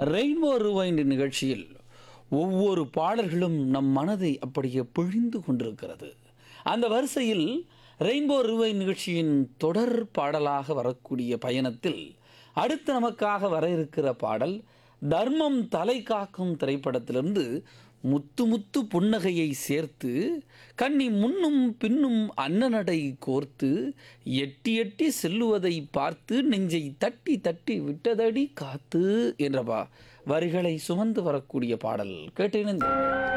rainbow rewind நிகழ்ச்சியில் ஒவ்வொரு பாடல்களும் நம் மனதை அப்படியே பிழிந்து கொண்டிருக்கிறது அந்த வரிசையில் ரெயின்போ ரிவைண்ட் நிகழ்ச்சியின் தொடர் பாடலாக வரக்கூடிய பயணத்தில் அடுத்து நமக்காக வர இருக்கிற பாடல் தர்மம் தலை காக்கும் திரைப்படத்திலிருந்து முத்து முத்து புன்னகையை சேர்த்து கண்ணி முன்னும் பின்னும் அன்னநடை கோர்த்து எட்டி எட்டி செல்லுவதை பார்த்து நெஞ்சை தட்டி தட்டி விட்டதடி காத்து என்றபா வரிகளை சுமந்து வரக்கூடிய பாடல் கேட்டிருந்தேன்